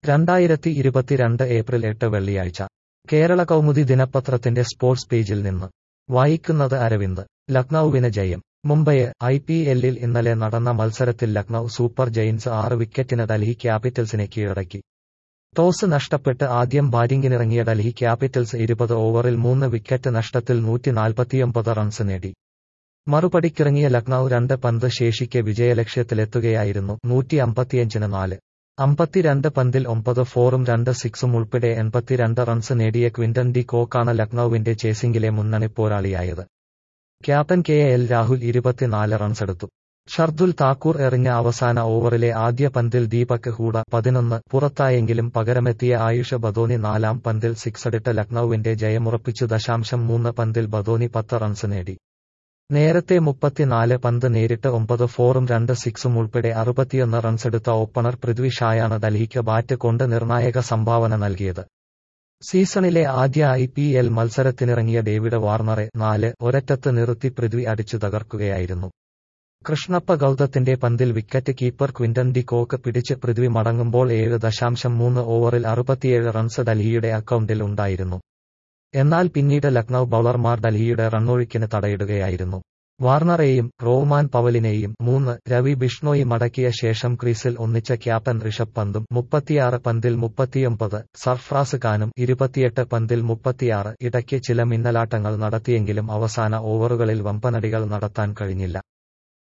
രണ്ടായിരത്തി ഇരുപത്തിരണ്ട് ഏപ്രിൽ എട്ട് വെള്ളിയാഴ്ച കേരള കൗമുദി ദിനപത്രത്തിന്റെ സ്പോർട്സ് പേജിൽ നിന്ന് വായിക്കുന്നത് അരവിന്ദ് ലക്നൌവിന് ജയം മുംബൈ ഐ പി എല്ലിൽ ഇന്നലെ നടന്ന മത്സരത്തിൽ ലക്നൌ സൂപ്പർ ജയിൻസ് ആറ് വിക്കറ്റിന് ഡൽഹി ക്യാപിറ്റൽസിനെ കീഴടക്കി ടോസ് നഷ്ടപ്പെട്ട് ആദ്യം ബാറ്റിംഗിനിറങ്ങിയ ഡൽഹി ക്യാപിറ്റൽസ് ഇരുപത് ഓവറിൽ മൂന്ന് വിക്കറ്റ് നഷ്ടത്തിൽ നൂറ്റി നാൽപ്പത്തിയൊമ്പത് റൺസ് നേടി മറുപടിക്കിറങ്ങിയ ലക്നൌ രണ്ട് പന്ത് ശേഷിക്കെ വിജയലക്ഷ്യത്തിലെത്തുകയായിരുന്നു നൂറ്റി അമ്പത്തിയഞ്ചിന് നാല് അമ്പത്തിരണ്ട് പന്തിൽ ഒമ്പത് ഫോറും രണ്ട് സിക്സും ഉൾപ്പെടെ എൺപത്തിരണ്ട് റൺസ് നേടിയ ക്വിന്റൻ ഡി കോക്കാണ് ലക്നൌവിന്റെ ചേസിംഗിലെ മുന്നണി പോരാളിയായത് ക്യാപ്റ്റൻ കെ എൽ രാഹുൽ ഇരുപത്തിനാല് റൺസെടുത്തു ഷർദുൽ താക്കൂർ എറിഞ്ഞ അവസാന ഓവറിലെ ആദ്യ പന്തിൽ ദീപക് ഹൂഡ പതിനൊന്ന് പുറത്തായെങ്കിലും പകരമെത്തിയ ആയുഷ ബദോനി നാലാം പന്തിൽ സിക്സടിട്ട് ലക്നൌവിന്റെ ജയമുറപ്പിച്ചു ദശാംശം മൂന്ന് പന്തിൽ ബദോനി പത്ത് റൺസ് നേടി നേരത്തെ മുപ്പത്തിനാല് പന്ത് നേരിട്ട് ഒമ്പത് ഫോറും രണ്ട് സിക്സും ഉൾപ്പെടെ അറുപത്തിയൊന്ന് റൺസെടുത്ത ഓപ്പണർ പൃഥ്വി ഷായാണ് ഡൽഹിക്ക് ബാറ്റ് കൊണ്ട് നിർണായക സംഭാവന നൽകിയത് സീസണിലെ ആദ്യ ഐ പി എൽ മത്സരത്തിനിറങ്ങിയ ഡേവിഡ് വാർണറെ നാല് ഒരറ്റത്ത് നിർത്തി പൃഥ്വി അടിച്ചു തകർക്കുകയായിരുന്നു കൃഷ്ണപ്പ ഗൌതത്തിന്റെ പന്തിൽ wicket keeper Quinton de Kock പിടിച്ച് പൃഥ്വി മടങ്ങുമ്പോൾ ഏഴ് ദശാംശം മൂന്ന് ഓവറിൽ അറുപത്തിയേഴ് റൺസ് ഡൽഹിയുടെ അക്കൗണ്ടിൽ ഉണ്ടായിരുന്നു എന്നാൽ പിന്നീട് ലക്നൌ ബൌളർമാർ ഡൽഹിയുടെ റണ്ണൊഴുക്കിന് തടയിടുകയായിരുന്നു വാർണറെയും റോമാൻ പവലിനെയും മൂന്ന് രവി ബിഷ്ണോയി മടക്കിയ ശേഷം ക്രീസിൽ ഒന്നിച്ച ക്യാപ്റ്റൻ ഋഷഭ് പന്തും മുപ്പത്തിയാറ് പന്തിൽ മുപ്പത്തിയൊമ്പത് സർഫ്രാസ് ഖാനും ഇരുപത്തിയെട്ട് പന്തിൽ മുപ്പത്തിയാറ് ഇടയ്ക്ക് ചില മിന്നലാട്ടങ്ങൾ നടത്തിയെങ്കിലും അവസാന ഓവറുകളിൽ വമ്പനടികൾ നടത്താൻ കഴിഞ്ഞില്ല